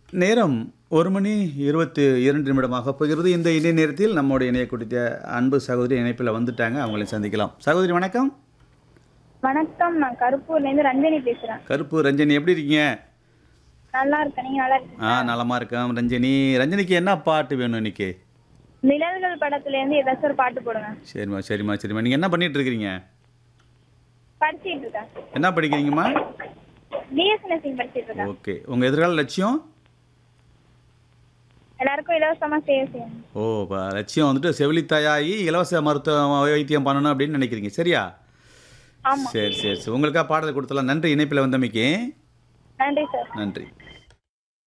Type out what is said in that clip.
நேரம் ஒரு மணி இருபத்தி இரண்டு நிமிடமாக போகிறது இந்த இணைய நேரத்தில் நம்முடைய இணைய குறித்த அன்பு சகோதரி இணைப்பில் வந்துட்டாங்க அவங்களை சந்திக்கலாம் சகோதரி வணக்கம் வணக்கம் நான் கருப்பூர்லேருந்து ரஞ்சனி பேசுகிறேன் கருப்பு ரஞ்சனி எப்படி இருக்கீங்க நல்லா இருக்கேன் நீங்கள் நல்லா இருக்கீங்க ஆ நலமா இருக்கேன் ரஞ்சனி ரஞ்சனிக்கு என்ன பாட்டு வேணும் இன்னைக்கு நிழல்கள் படத்துலேருந்து ஏதாச்சும் ஒரு பாட்டு போடுங்க சரிம்மா சரிம்மா சரிம்மா நீங்கள் என்ன பண்ணிட்டு இருக்கிறீங்க படிச்சிட்டு இருக்கேன் என்ன படிக்கிறீங்கம்மா பிஎஸ்சி நர்சிங் படிச்சிட்டு இருக்கேன் ஓகே உங்கள் எதிர்கால லட்சியம் எல்லாருக்கும் இலவசமாக சேவை செய்யணும் ஓ இப்போ லட்சியம் வந்துட்டு செவிலித்தாயாகி இலவச மருத்துவ வைத்தியம் பண்ணணும் அப்படின்னு நினைக்கிறீங்க சரியா ஆமாம் சரி சரி சரி உங்களுக்காக பாடல் கொடுத்தலாம் நன்றி இணைப்பில் வந்தமைக்கு நன்றி சார் நன்றி